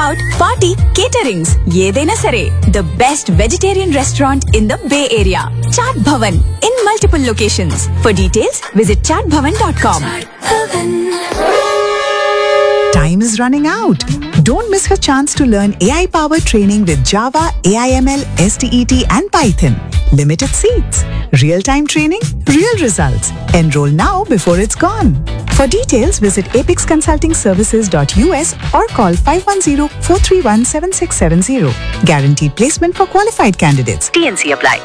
Out party caterings ఏదైనా సరే the best vegetarian restaurant in the bay area Chaat Bhavan in multiple locations for details visit Chaat Bhavan dot com Time is running out. Don't miss your chance to learn AI powered training with Java, AIML, STET, and Python. Limited seats. Real time training, real results. Enroll now before it's gone. For details, visit apexconsultingservices.us or call 510 431 7670. Guaranteed placement for qualified candidates. TNC apply.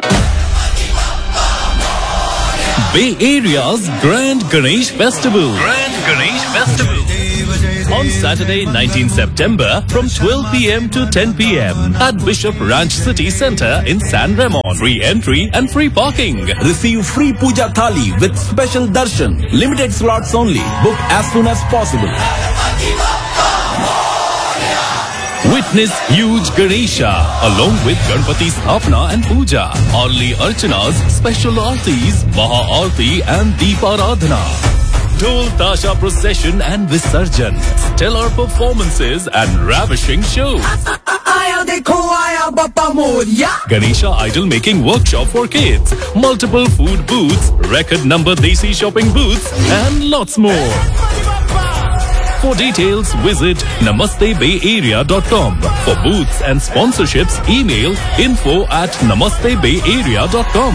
Bay Area's Grand Ganesh Festival. Grand Ganesh Festival. On Saturday, 19 September from 12 p.m. to 10 p.m. at Bishop Ranch City Center in San Ramon. Free entry and free parking. Receive free puja thali with special darshan. Limited slots only. Book as soon as possible. Witness huge Ganesha along with Ganpati Sthapana and Puja. Only Archanas, special artis, Maha Arti and Deeparadhana. Dol Tasha procession and Visarjan. Stellar performances and ravishing shows. Ganesha idol making workshop for kids. Multiple food booths, record number Desi shopping booths and lots more. For details, visit namastebayarea.com. For booths and sponsorships, email info at namastebayarea.com.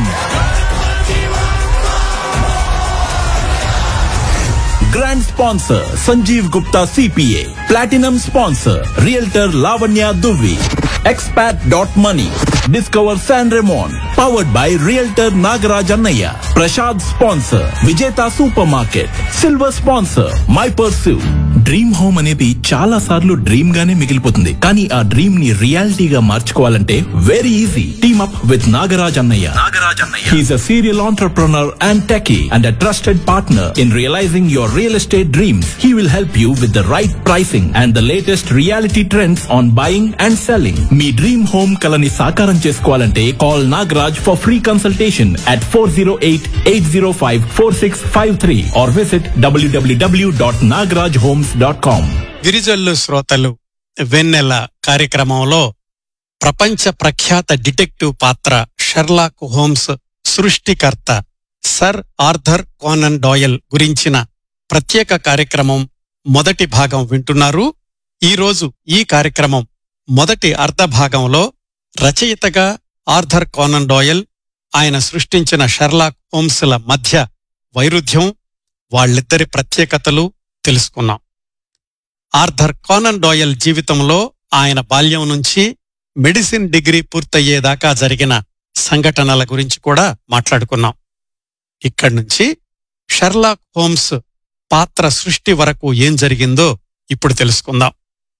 Grand sponsor Sanjeev Gupta CPA. Platinum sponsor Realtor Lavanya Duvi. Expat.money. Discover San Ramon. Powered by Realtor Nagaraj Annaya. Prashad sponsor Vijeta Supermarket. Silver sponsor My Pursue. Dream home అనేది చాలా సార్లు dream గానే మిగిలిపోతుంది కానీ ఆ dream ని రియాలిటీగా మార్చుకోవాలంటే very easy team up with Nagaraj అన్నయ్య నాగరాజ్ అన్నయ్య he's a serial entrepreneur and techie and a trusted partner in realising your real estate dreams he will help you with the right pricing and the latest realty trends on buying and selling మీ dream home కలని సాకారం చేసుకోవాలంటే call Nagaraj for free consultation at four zero eight eight zero five four six five three are visit డబ్ల్యూడబ్ల్యూడబ్ల్యూ dot Nagaraj homes dot com గిరిజల్లు శ్రోతలు వెన్నెల కార్యక్రమంలో ప్రపంచ ప్రఖ్యాత డిటెక్టివ్ పాత్ర షెర్లాక్ హోమ్స్ సృష్టికర్త సర్ ఆర్థర్ కోనన్ డాయల్ గురించిన ప్రత్యేక కార్యక్రమం మొదటి భాగం వింటున్నారు ఈరోజు ఈ కార్యక్రమం మొదటి అర్ధ భాగంలో రచయితగా ఆర్థర్ కోనన్ డాయల్ ఆయన సృష్టించిన షెర్లాక్ హోమ్స్ల మధ్య వైరుధ్యం వాళ్ళిద్దరి ప్రత్యేకతలు తెలుసుకున్నాం ఆర్థర్ కానన్ డాయల్ జీవితంలో ఆయన బాల్యం నుంచి మెడిసిన్ డిగ్రీ పూర్తయ్యేదాకా జరిగిన సంఘటనల గురించి కూడా మాట్లాడుకున్నాం ఇక్కడి నుంచి షెర్లాక్ హోమ్స్ పాత్ర సృష్టి వరకు ఏం జరిగిందో ఇప్పుడు తెలుసుకుందాం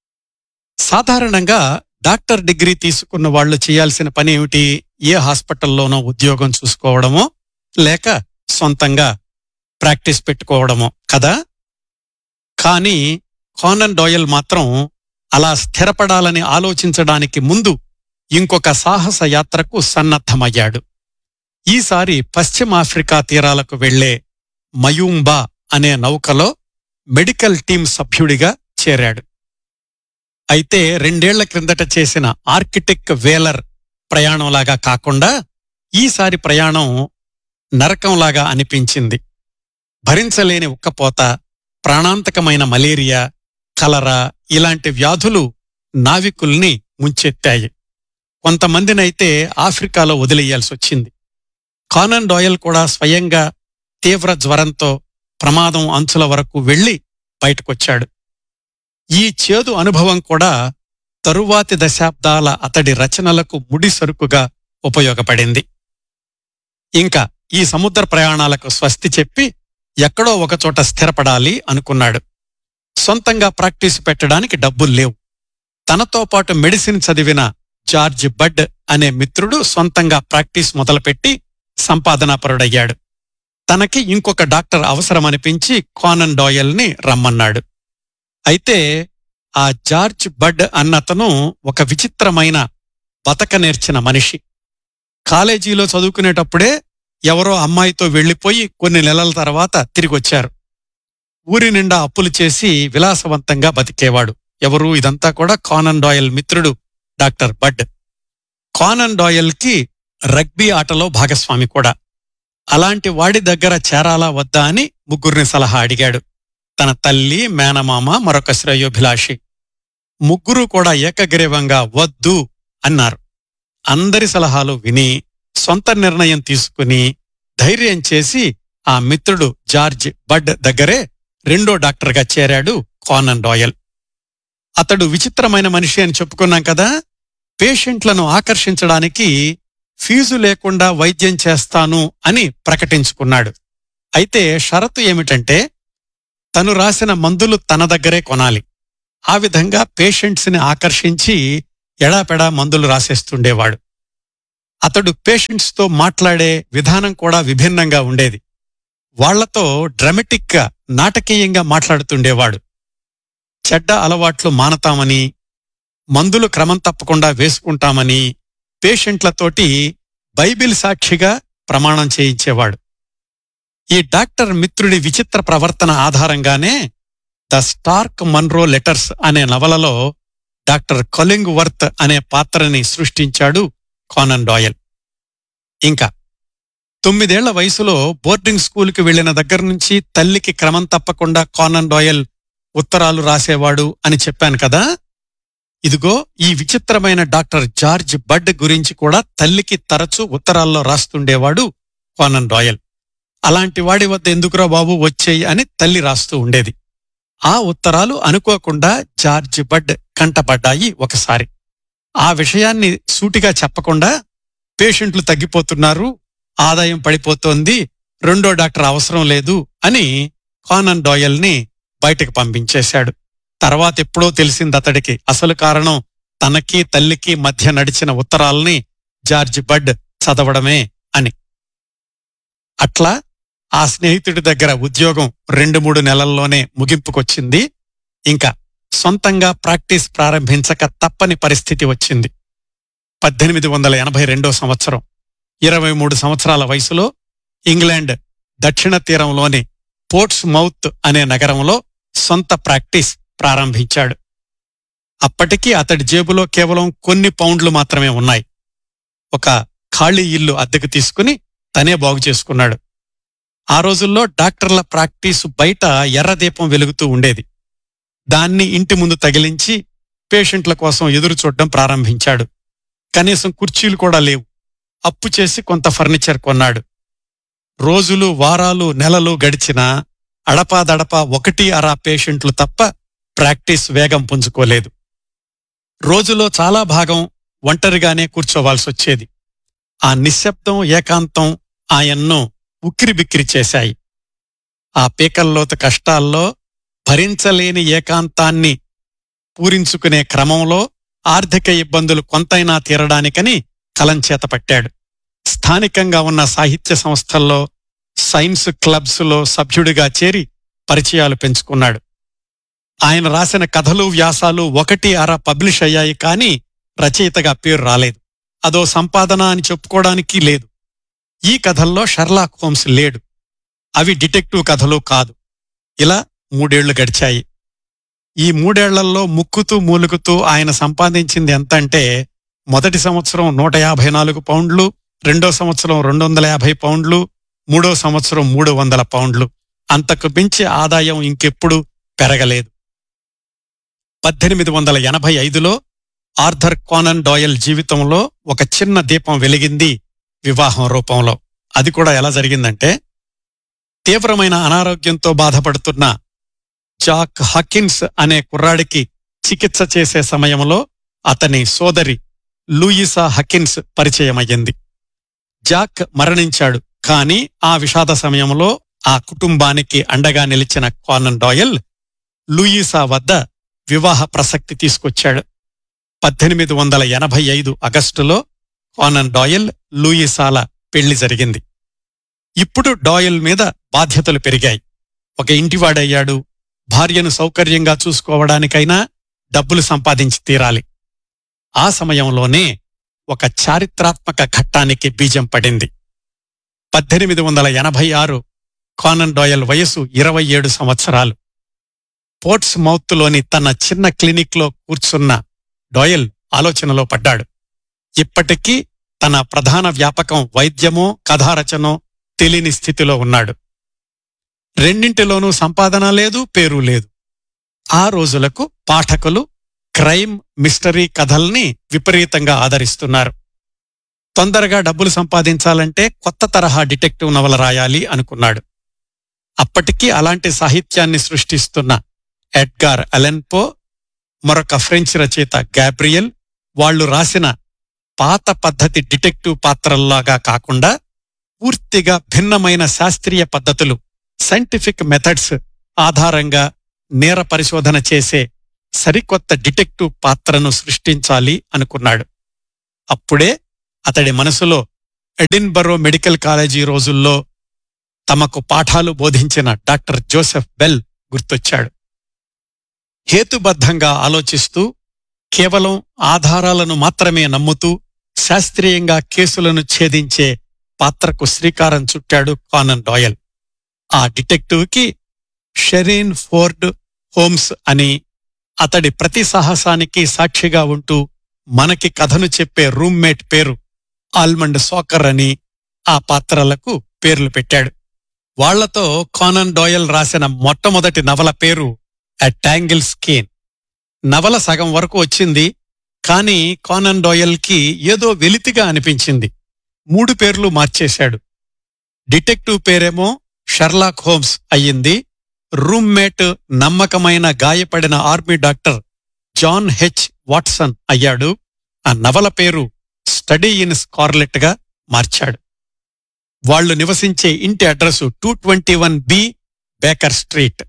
సాధారణంగా డాక్టర్ డిగ్రీ తీసుకున్న వాళ్ళు చేయాల్సిన పని ఏమిటి ఏ హాస్పిటల్లోనో ఉద్యోగం చూసుకోవడమో లేక సొంతంగా ప్రాక్టీస్ పెట్టుకోవడమో కదా కానీ కానన్ డాయల్ మాత్రం అలా స్థిరపడాలని ఆలోచించడానికి ముందు ఇంకొక సాహస యాత్రకు సన్నద్ధమయ్యాడు ఈసారి పశ్చిమాఫ్రికా తీరాలకు వెళ్లే మయూంబా అనే నౌకలో మెడికల్ టీం సభ్యుడిగా చేరాడు అయితే రెండేళ్ల క్రిందట చేసిన ఆర్కిటెక్ వేలర్ ప్రయాణంలాగా కాకుండా ఈసారి ప్రయాణం నరకంలాగా అనిపించింది భరించలేని ఉక్కపోత ప్రాణాంతకమైన మలేరియా కలరా ఇలాంటి వ్యాధులు నావికుల్ని ముంచెత్తాయి కొంతమందినైతే ఆఫ్రికాలో వదిలేయాల్సి వచ్చింది కానన్ డాయల్ కూడా స్వయంగా తీవ్ర జ్వరంతో ప్రమాదం అంచుల వరకు వెళ్లి బయటకొచ్చాడు ఈ చేదు అనుభవం కూడా తరువాతి దశాబ్దాల అతడి రచనలకు ముడిసరుకుగా ఉపయోగపడింది ఇంకా ఈ సముద్ర ప్రయాణాలకు స్వస్తి చెప్పి ఎక్కడో ఒకచోట స్థిరపడాలి అనుకున్నాడు సొంతంగా ప్రాక్టీసు పెట్టడానికి డబ్బులు లేవు తనతో పాటు మెడిసిన్ చదివిన జార్జ్ బడ్ అనే మిత్రుడు సొంతంగా ప్రాక్టీస్ మొదలుపెట్టి సంపాదనాపరుడయ్యాడు తనకి ఇంకొక డాక్టర్ అవసరమనిపించి కానన్ డాయల్ ని రమ్మన్నాడు అయితే ఆ జార్జ్ బడ్ అన్నతను ఒక విచిత్రమైన బతక నేర్చిన మనిషి కాలేజీలో చదువుకునేటప్పుడే ఎవరో అమ్మాయితో వెళ్లిపోయి కొన్ని నెలల తర్వాత తిరిగొచ్చారు ఊరి నిండా అప్పులు చేసి విలాసవంతంగా బతికేవాడు ఎవరు ఇదంతా కూడా కానన్ డాయల్ మిత్రుడు డాక్టర్ బడ్ కానన్ డాయల్ కి రగ్బీ ఆటలో భాగస్వామి కూడా అలాంటి వాడి దగ్గర చేరాలా వద్దా అని ముగ్గురిని సలహా అడిగాడు తన తల్లి మేనమామ మరొక శ్రేయోభిలాషి ముగ్గురు కూడా ఏకగ్రీవంగా వద్దు అన్నారు అందరి సలహాలు విని సొంత నిర్ణయం తీసుకుని ధైర్యం చేసి ఆ మిత్రుడు జార్జ్ బడ్ దగ్గరే రెండో డాక్టర్గా చేరాడు కానన్ డాయల్ అతడు విచిత్రమైన మనిషి అని చెప్పుకున్నాం కదా పేషెంట్లను ఆకర్షించడానికి ఫీజు లేకుండా వైద్యం చేస్తాను అని ప్రకటించుకున్నాడు అయితే షరతు ఏమిటంటే తను రాసిన మందులు తన దగ్గరే కొనాలి ఆ విధంగా పేషెంట్స్ ని ఆకర్షించి ఎడాపెడా మందులు రాసేస్తుండేవాడు అతడు పేషెంట్స్ తో మాట్లాడే విధానం కూడా విభిన్నంగా ఉండేది వాళ్లతో డ్రమెటిక్ గా నాటకీయంగా మాట్లాడుతుండేవాడు చెడ్డ అలవాట్లు మానతామని మందులు క్రమం తప్పకుండా వేసుకుంటామని పేషెంట్లతోటి బైబిల్ సాక్షిగా ప్రమాణం చేయించేవాడు ఈ డాక్టర్ మిత్రుడి విచిత్ర ప్రవర్తన ఆధారంగానే ద స్టార్క్ మన్రో లెటర్స్ అనే నవలలో డాక్టర్ కొలింగ్ వర్త్ అనే పాత్రని సృష్టించాడు కానన్ డాయల్ ఇంకా తొమ్మిదేళ్ల వయసులో బోర్డింగ్ స్కూల్కి వెళ్లిన దగ్గర నుంచి తల్లికి క్రమం తప్పకుండా కానన్ డాయల్ ఉత్తరాలు రాసేవాడు అని చెప్పాను కదా ఇదిగో ఈ విచిత్రమైన డాక్టర్ జార్జ్ బడ్ గురించి కూడా తల్లికి తరచూ ఉత్తరాల్లో రాస్తుండేవాడు కానన్ డాయల్ అలాంటి వాడి వద్ద ఎందుకురా బాబు వచ్చేయి అని తల్లి రాస్తూ ఉండేది ఆ ఉత్తరాలు అనుకోకుండా జార్జ్ బడ్ కంటపడ్డాయి ఒకసారి ఆ విషయాన్ని సూటిగా చెప్పకుండా పేషెంట్లు తగ్గిపోతున్నారు ఆదాయం పడిపోతోంది రెండో డాక్టర్ అవసరం లేదు అని కానన్ డాయల్ని బయటకు పంపించేశాడు తర్వాత ఎప్పుడో తెలిసింది అతడికి అసలు కారణం తనకి తల్లికి మధ్య నడిచిన ఉత్తరాల్ని జార్జ్ బడ్ చదవడమే అని అట్లా ఆ స్నేహితుడి దగ్గర ఉద్యోగం రెండు మూడు నెలల్లోనే ముగింపుకొచ్చింది ఇంకా సొంతంగా ప్రాక్టీస్ ప్రారంభించక తప్పని పరిస్థితి వచ్చింది పద్దెనిమిది వందల ఎనభై రెండో సంవత్సరం ఇరవై మూడు సంవత్సరాల వయసులో ఇంగ్లాండ్ దక్షిణ తీరంలోని పోర్ట్స్ మౌత్ అనే నగరంలో సొంత ప్రాక్టీస్ ప్రారంభించాడు అప్పటికీ అతడి జేబులో కేవలం కొన్ని పౌండ్లు మాత్రమే ఉన్నాయి ఒక ఖాళీ ఇల్లు అద్దెకు తీసుకుని తనే బాగు చేసుకున్నాడు ఆ రోజుల్లో డాక్టర్ల ప్రాక్టీసు బయట ఎర్రదీపం వెలుగుతూ ఉండేది దాన్ని ఇంటి ముందు తగిలించి పేషెంట్ల కోసం ఎదురు చూడడం ప్రారంభించాడు కనీసం కుర్చీలు కూడా లేవు అప్పు చేసి కొంత ఫర్నిచర్ కొన్నాడు రోజులు వారాలు నెలలు గడిచినా అడపాదడపా ఒకటి అరా పేషెంట్లు తప్ప ప్రాక్టీస్ వేగం పుంజుకోలేదు రోజులో చాలా భాగం ఒంటరిగానే కూర్చోవాల్సొచ్చేది ఆ నిశ్శబ్దం ఏకాంతం ఆయన్ను ఉక్కిరిబిక్కిరి చేశాయి ఆ పీకల్లోత కష్టాల్లో భరించలేని ఏకాంతాన్ని పూరించుకునే క్రమంలో ఆర్థిక ఇబ్బందులు కొంతైనా తీరడానికని కలం చేత పట్టాడు స్థానికంగా ఉన్న సాహిత్య సంస్థల్లో సైన్స్ క్లబ్స్లో సభ్యుడిగా చేరి పరిచయాలు పెంచుకున్నాడు ఆయన రాసిన కథలు వ్యాసాలు ఒకటి అర పబ్లిష్ అయ్యాయి కానీ రచయితగా పేరు రాలేదు అదో సంపాదన అని చెప్పుకోవడానికి లేదు ఈ కథల్లో షర్లాక్ హోమ్స్ లేడు అవి డిటెక్టివ్ కథలు కాదు ఇలా మూడేళ్లు గడిచాయి ఈ మూడేళ్లలో ముక్కుతూ మూలుగుతూ ఆయన సంపాదించింది ఎంతంటే మొదటి సంవత్సరం నూట యాభై నాలుగు పౌండ్లు రెండో సంవత్సరం రెండు వందల యాభై పౌండ్లు మూడో సంవత్సరం మూడు వందల పౌండ్లు అంతకు మించి ఆదాయం ఇంకెప్పుడు పెరగలేదు పద్దెనిమిది వందల ఎనభై ఐదులో ఆర్థర్ కానన్ డాయల్ జీవితంలో ఒక చిన్న దీపం వెలిగింది వివాహం రూపంలో అది కూడా ఎలా జరిగిందంటే తీవ్రమైన అనారోగ్యంతో బాధపడుతున్న జాక్ హకిన్స్ అనే కుర్రాడికి చికిత్స చేసే సమయంలో అతని సోదరి లూయిసా హకిన్స్ పరిచయమయ్యింది జాక్ మరణించాడు కాని ఆ విషాద సమయంలో ఆ కుటుంబానికి అండగా నిలిచిన కానన్ డాయల్ లూయిసా వద్ద వివాహ ప్రసక్తి తీసుకొచ్చాడు పద్దెనిమిది వందల ఎనభై ఐదు ఆగస్టులో కానన్ డాయల్ లూయిసాల పెళ్లి జరిగింది ఇప్పుడు డాయల్ మీద బాధ్యతలు పెరిగాయి ఒక ఇంటివాడయ్యాడు భార్యను సౌకర్యంగా చూసుకోవడానికైనా డబ్బులు సంపాదించి తీరాలి ఆ సమయంలోనే ఒక చారిత్రాత్మక ఘట్టానికి బీజం పడింది పద్దెనిమిది వందల ఎనభై ఆరు కానన్ డాయల్ వయసు ఇరవై ఏడు సంవత్సరాలు పోర్ట్స్ మౌత్లోని తన చిన్న క్లినిక్లో కూర్చున్న డోయల్ ఆలోచనలో పడ్డాడు ఇప్పటికీ తన ప్రధాన వ్యాపకం వైద్యమో కథారచనో తెలియని స్థితిలో ఉన్నాడు రెండింటిలోనూ సంపాదన లేదు పేరు లేదు ఆ రోజులకు పాఠకులు క్రైమ్ మిస్టరీ కథల్ని విపరీతంగా ఆదరిస్తున్నారు తొందరగా డబ్బులు సంపాదించాలంటే కొత్త తరహా డిటెక్టివ్ నవల రాయాలి అనుకున్నాడు అప్పటికీ అలాంటి సాహిత్యాన్ని సృష్టిస్తున్న ఎడ్గార్ అలెన్పో మరొక ఫ్రెంచ్ రచయిత గ్యాబ్రియల్ వాళ్ళు రాసిన పాత పద్ధతి డిటెక్టివ్ పాత్రల్లాగా కాకుండా పూర్తిగా భిన్నమైన శాస్త్రీయ పద్ధతులు సైంటిఫిక్ మెథడ్స్ ఆధారంగా నేర పరిశోధన చేసే సరికొత్త డిటెక్టివ్ పాత్రను సృష్టించాలి అనుకున్నాడు అప్పుడే అతడి మనసులో ఎడిన్బరో మెడికల్ కాలేజీ రోజుల్లో తమకు పాఠాలు బోధించిన డాక్టర్ జోసెఫ్ బెల్ గుర్తొచ్చాడు హేతుబద్ధంగా ఆలోచిస్తూ కేవలం ఆధారాలను మాత్రమే నమ్ముతూ శాస్త్రీయంగా కేసులను ఛేదించే పాత్రకు శ్రీకారం చుట్టాడు కానన్ డాయల్ ఆ డిటెక్టివ్కి షెరీన్ ఫోర్డ్ హోమ్స్ అని అతడి ప్రతి సాహసానికి సాక్షిగా ఉంటూ మనకి కథను చెప్పే రూమ్మేట్ పేరు ఆల్మండ్ సోకర్ అని ఆ పాత్రలకు పేర్లు పెట్టాడు వాళ్లతో కానన్ డాయల్ రాసిన మొట్టమొదటి నవల పేరు అ ట్యాంగిల్ స్కేన్ నవల సగం వరకు వచ్చింది కాని కానన్ డాయల్కి ఏదో వెలితిగా అనిపించింది మూడు పేర్లు మార్చేశాడు డిటెక్టివ్ పేరేమో షర్లాక్ హోమ్స్ అయ్యింది రూమ్మేట్ నమ్మకమైన గాయపడిన army doctor John H Watson అయ్యాడు ఆ నవల పేరు స్టడీ ఇన్ స్కార్లెట్ గా మార్చాడు వాళ్లు నివసించే ఇంటి address two twenty one B Baker Street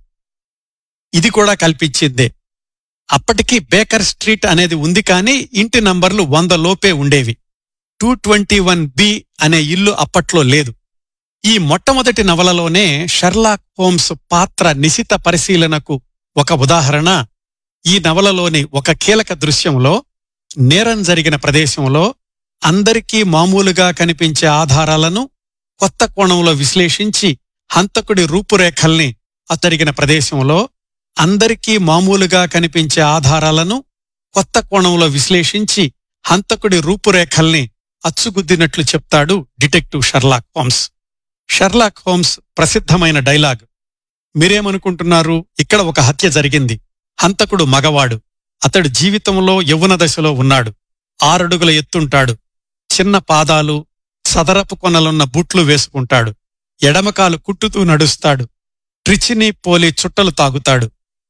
ఇది కూడా కల్పించిందే అప్పటికి బేకర్ స్ట్రీట్ అనేది ఉంది కానీ ఇంటి నంబర్లు వంద లోపే ఉండేవి టూ ట్వంటీ వన్ బి అనే ఇల్లు అప్పట్లో లేదు ఈ మొట్టమొదటి నవలలోనే షెర్లాక్ హోమ్స్ పాత్ర నిశిత పరిశీలనకు ఒక ఉదాహరణ ఈ నవలలోని ఒక కీలక దృశ్యంలో నేరం జరిగిన ప్రదేశంలో అందరికీ మామూలుగా కనిపించే ఆధారాలను కొత్త కోణంలో విశ్లేషించి హంతకుడి రూపురేఖల్ని అతడిగిన ప్రదేశంలో అందరికీ మామూలుగా కనిపించే ఆధారాలను కొత్త కోణంలో విశ్లేషించి హంతకుడి రూపురేఖల్ని అచ్చుగుద్దినట్లు చెప్తాడు detective Sherlock Holmes Sherlock Holmes ప్రసిద్ధమైన డైలాగ్ మీరేమనుకుంటున్నారు ఇక్కడ ఒక హత్య జరిగింది హంతకుడు మగవాడు అతడు జీవితంలో యవ్వన దశలో ఉన్నాడు ఆరడుగుల ఎత్తుంటాడు చిన్న పాదాలు సదరపు కొనలున్న బూట్లు వేసుకుంటాడు ఎడమకాలు కుట్టుతూ నడుస్తాడు ట్రిచిని పోలి చుట్టలు తాగుతాడు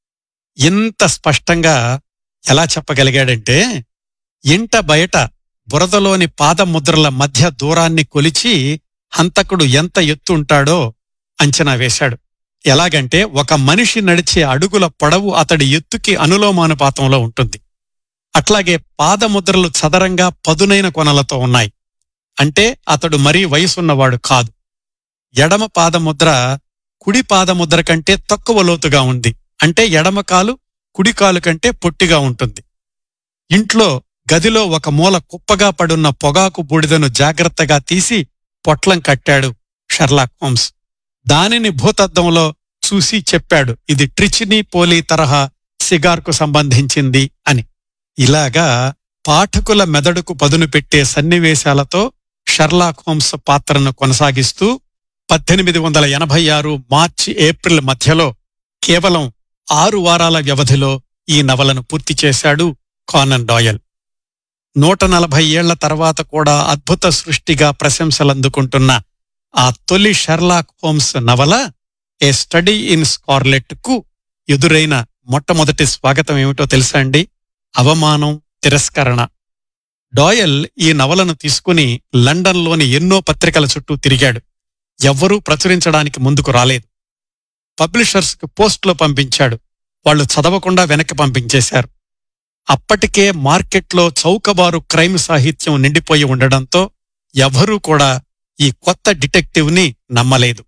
ఇంత స్పష్టంగా ఎలా చెప్పగలిగాడంటే ఇంట బయట బురదలోని పాదముద్రల మధ్య దూరాన్ని కొలిచి హంతకుడు ఎంత ఎత్తుంటాడో అంచనా వేశాడు ఎలాగంటే ఒక మనిషి నడిచే అడుగుల పొడవు అతడి ఎత్తుకి అనులోమానుపాతంలో ఉంటుంది అట్లాగే పాదముద్రలు చదరంగా పదునైన కొనలతో ఉన్నాయి అంటే అతడు మరీ వయసున్నవాడు కాదు ఎడమ పాదముద్ర కుడి పాదముద్ర కంటే తక్కువ లోతుగా ఉంది అంటే ఎడమ కాలు కుడి కాలు కంటే పొట్టిగా ఉంటుంది ఇంట్లో గదిలో ఒక మూల కుప్పగా పడున్న పొగాకు బూడిదను జాగ్రత్తగా తీసి పొట్లం కట్టాడు షర్లాక్ హోమ్స్ దానిని భూతద్దంలో చూసి చెప్పాడు ఇది ట్రిచినీ పోలీ తరహా సిగార్కు సంబంధించింది అని ఇలాగా పాఠకుల మెదడుకు పదును పెట్టే సన్నివేశాలతో షర్లాక్ హోమ్స్ పాత్రను కొనసాగిస్తూ పద్దెనిమిది వందల ఎనభై ఆరు మార్చి ఏప్రిల్ మధ్యలో కేవలం ఆరు వారాల వ్యవధిలో ఈ నవలను పూర్తి చేశాడు కానన్ డాయల్ నూట నలభై ఏళ్ల తర్వాత కూడా అద్భుత సృష్టిగా ప్రశంసలందుకుంటున్న ఆ తొలి షెర్లాక్ హోమ్స్ నవల ఏ స్టడీ ఇన్ స్కార్లెట్ కు ఎదురైన మొట్టమొదటి స్వాగతం ఏమిటో తెలుసా అండి అవమానం తిరస్కరణ డాయల్ ఈ నవలను తీసుకుని లండన్లోని ఎన్నో పత్రికల చుట్టూ తిరిగాడు ఎవ్వరూ ప్రచురించడానికి ముందుకు రాలేదు పబ్లిషర్స్కి పోస్ట్లో పంపించాడు వాళ్ళు చదవకుండా వెనక్కి పంపించేశారు అప్పటికే మార్కెట్లో చౌకబారు క్రైమ్ సాహిత్యం నిండిపోయి ఉండడంతో ఎవరూ కూడా ఈ కొత్త డిటెక్టివ్ని నమ్మలేదు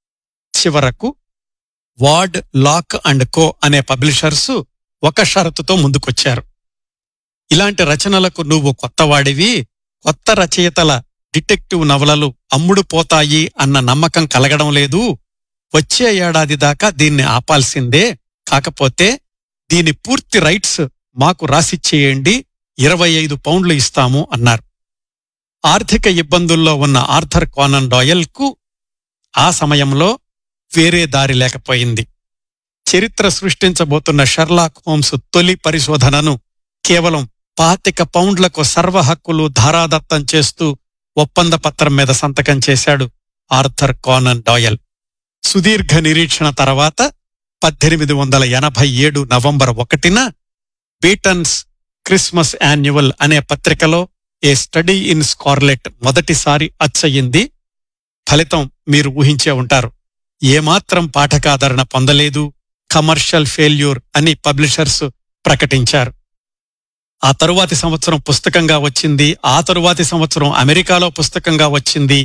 చివరకు వార్డ్ లాక్ అండ్ కో అనే పబ్లిషర్సు ఒక షరతుతో ముందుకొచ్చారు ఇలాంటి రచనలకు నువ్వు కొత్తవాడివి కొత్త రచయితల డిటెక్టివ్ నవలలు అమ్ముడు పోతాయి అన్న నమ్మకం కలగడం లేదు వచ్చే ఏడాది దాకా దీన్ని ఆపాల్సిందే కాకపోతే దీని పూర్తి రైట్స్ మాకు రాసిచ్చేయండి ఇరవై ఐదు పౌండ్లు ఇస్తాము అన్నారు ఆర్థిక ఇబ్బందుల్లో ఉన్న ఆర్థర్ కానన్ డాయల్ కు ఆ సమయంలో వేరే దారి లేకపోయింది చరిత్ర సృష్టించబోతున్న షర్లాక్ హోమ్స్ తొలి పరిశోధనను కేవలం పాతిక పౌండ్లకు సర్వ హక్కులు ధారాదత్తం చేస్తూ ఒప్పంద పత్రం మీద సంతకం చేశాడు ఆర్థర్ కానన్ డాయల్ సుదీర్ఘ నిరీక్షణ తర్వాత పద్దెనిమిది వందల ఎనభై ఏడు నవంబర్ ఒకటిన బీటన్స్ క్రిస్మస్ యాన్యువల్ అనే పత్రికలో ఏ స్టడీ ఇన్ స్కార్లెట్ మొదటిసారి అచ్చయింది ఫలితం మీరు ఊహించే ఉంటారు ఏమాత్రం పాఠకాదరణ పొందలేదు కమర్షియల్ ఫెయిల్యూర్ అని పబ్లిషర్స్ ప్రకటించారు ఆ తరువాతి సంవత్సరం పుస్తకంగా వచ్చింది ఆ తరువాతి సంవత్సరం అమెరికాలో పుస్తకంగా వచ్చింది